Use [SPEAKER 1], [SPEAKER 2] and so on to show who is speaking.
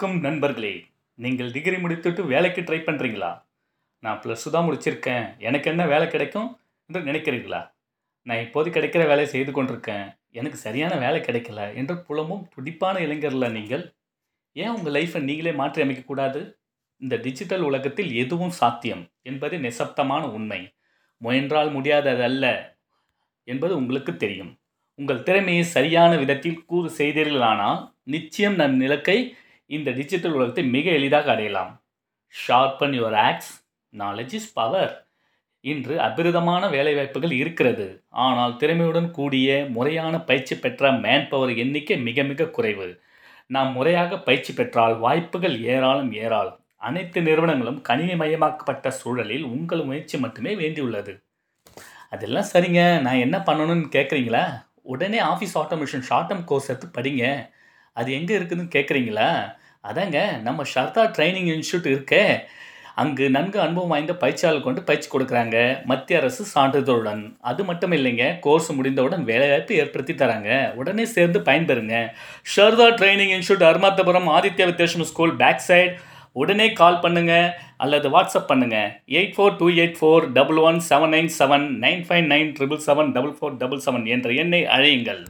[SPEAKER 1] வணக்கம் நண்பர்களே நீங்கள் டிகிரி முடித்துட்டு வேலைக்கு ட்ரை பண்ணுறீங்களா நான் ப்ளஸ் தான் முடிச்சிருக்கேன் எனக்கு என்ன வேலை கிடைக்கும் என்று நினைக்கிறீர்களா நான் இப்போது கிடைக்கிற வேலையை செய்து கொண்டிருக்கேன் எனக்கு சரியான வேலை கிடைக்கல என்று புலமும் துடிப்பான இளைஞர்களா நீங்கள் ஏன் உங்கள் லைஃப்பை நீங்களே மாற்றி அமைக்கக்கூடாது இந்த டிஜிட்டல் உலகத்தில் எதுவும் சாத்தியம் என்பது நிசப்தமான உண்மை முயன்றால் முடியாததல்ல என்பது உங்களுக்கு தெரியும் உங்கள் திறமையை சரியான விதத்தில் கூறு செய்தீர்களானால் நிச்சயம் நம் இலக்கை இந்த டிஜிட்டல் உலகத்தை மிக எளிதாக அடையலாம் sharpen your axe knowledge is power இன்று அபிரிதமான வேலைவாய்ப்புகள் இருக்கிறது ஆனால் திறமையுடன் கூடிய முறையான பயிற்சி பெற்ற மேன் பவர் எண்ணிக்கை மிக மிக குறைவு நாம் முறையாக பயிற்சி பெற்றால் வாய்ப்புகள் ஏராளம் ஏராளம் அனைத்து நிறுவனங்களும் கணினிமயமாக்கப்பட்ட சூழலில் உங்கள் முயற்சி மட்டுமே வேண்டியுள்ளது அதெல்லாம் சரிங்க நான் என்ன பண்ணணும்னு கேட்குறீங்களா உடனே office automation short term course எடுத்து படிங்க அது எங்கே இருக்குதுன்னு கேட்குறீங்களா அதாங்க நம்ம ஷர்தா ட்ரைனிங் இன்ஸ்டியூட் இருக்கே அங்கு நன்கு அனுபவம் வாய்ந்த பயிற்சியாளர் கொண்டு பயிற்சி கொடுக்குறாங்க மத்திய அரசு சான்றிதழுடன் அது மட்டும் இல்லைங்க கோர்ஸ் முடிந்தவுடன் வேலைவாய்ப்பு ஏற்படுத்தி தராங்க உடனே சேர்ந்து பயன்பெறுங்க Sharda training institute Arumathapuram Aditya Vidyashram school back side உடனே கால் பண்ணுங்க அல்லது வாட்ஸ்அப் பண்ணுங்க eight four two eight four double one seven nine seven nine five nine triple seven double four double seven என்ற எண்ணை அழையுங்கள்